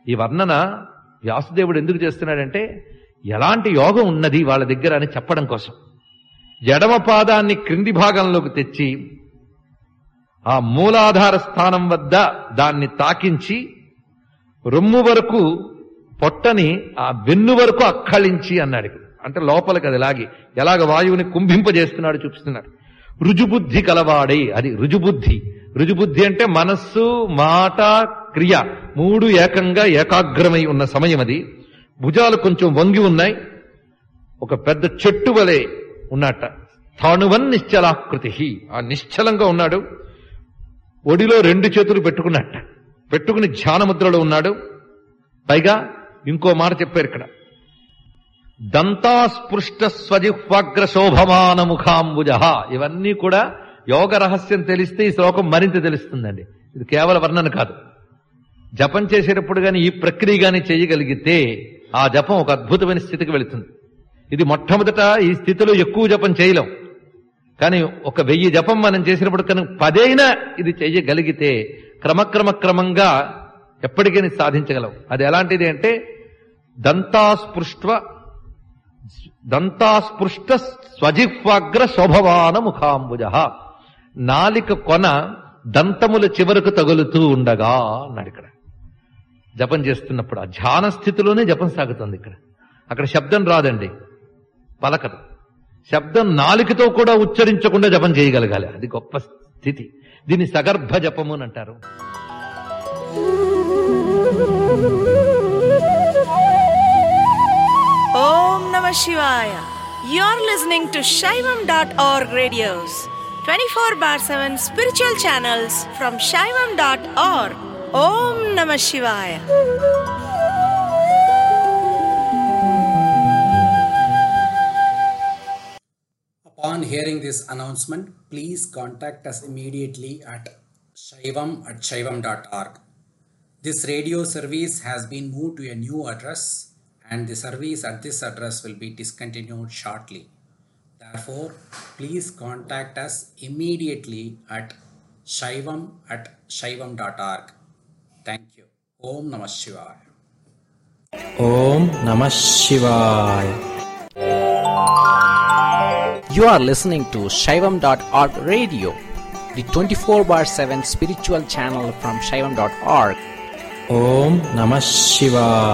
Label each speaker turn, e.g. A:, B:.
A: ఈ వర్ణన వ్యాసుదేవుడు ఎందుకు చేస్తున్నాడంటే ఎలాంటి యోగం ఉన్నది వాళ్ళ దగ్గర అని చెప్పడం కోసం ఎడమ పాదాన్ని క్రింది భాగంలోకి తెచ్చి ఆ మూలాధార స్థానం వద్ద దాన్ని తాకించి రొమ్ము వరకు పొట్టని ఆ వెన్ను వరకు అక్కళించి అన్నాడు ఇక్కడ. అంటే లోపలికి అది లాగి ఎలాగ వాయువుని కుంభింపజేస్తున్నాడు చూపిస్తున్నాడు రుజుబుద్ధి కలవాడే అది రుజుబుద్ధి రుజుబుద్ధి అంటే మనస్సు మాట క్రియ మూడు ఏకంగా ఏకాగ్రమై ఉన్న సమయం అది భుజాలు కొంచెం వంగి ఉన్నాయి ఒక పెద్ద చెట్టు వలె ఉన్నట్ట తానువన్ నిశ్చలాకృతి ఆ నిశ్చలంగా ఉన్నాడు ఒడిలో రెండు చేతులు పెట్టుకున్నట్ట పెట్టుకుని ధ్యానముద్రలో ఉన్నాడు పైగా ఇంకో మాట చెప్పారు ఇక్కడ దంతాస్పృష్ట స్వజిహ్వాగ్ర శోభమాన ముఖాంబుజ ఇవన్నీ కూడా యోగ రహస్యం తెలిస్తే ఈ శ్లోకం మరింత తెలుస్తుందండి ఇది కేవల వర్ణన కాదు జపం చేసేటప్పుడు గాని ఈ ప్రక్రియ గాని చేయగలిగితే ఆ జపం ఒక అద్భుతమైన స్థితికి వెళుతుంది ఇది మొట్టమొదట ఈ స్థితిలో ఎక్కువ జపం చేయలేం కానీ ఒక వెయ్యి జపం మనం చేసినప్పుడు కనుక పదైనా ఇది చేయగలిగితే క్రమక్రమ క్రమంగా ఎప్పటికైనా సాధించగలం అది ఎలాంటిది అంటే దంతాస్పృష్ట దంతాస్పృష్ట స్వజిహ్వాగ్ర శోభవాన ముఖాంబుజ నాలిక కొన దంతముల చివరకు తగులుతూ ఉండగా అన్నాడు ఇక్కడ జపం చేస్తున్నప్పుడు ఆ ధ్యాన స్థితిలోనే జపం సాగుతుంది ఇక్కడ అక్కడ శబ్దం రాదండి పలకదు శబ్దం నాలుకతో కూడా ఉచ్చరించకుండా జపం చేయగలగాలి అది గొప్ప స్థితి దీన్ని సగర్భ జపము అని అంటారు
B: Om Namah Shivaya. You're listening to Shaivam.org radios, 24 bar 7 spiritual channels from Shaivam.org. Om Namah Shivaya.
C: Upon hearing this announcement, please contact us immediately at shaivam at shaivam.org. This radio service has been moved to a new address and the service at this address will be discontinued shortly. Therefore, please contact us immediately at shaivam at shaivam.org. Thank you. Om Namah Shivaya.
D: Om Namah Shivaya. You are listening to Shaivam.org radio, the 24 bar 7 spiritual channel from Shaivam.org. Om Namah Shivaya.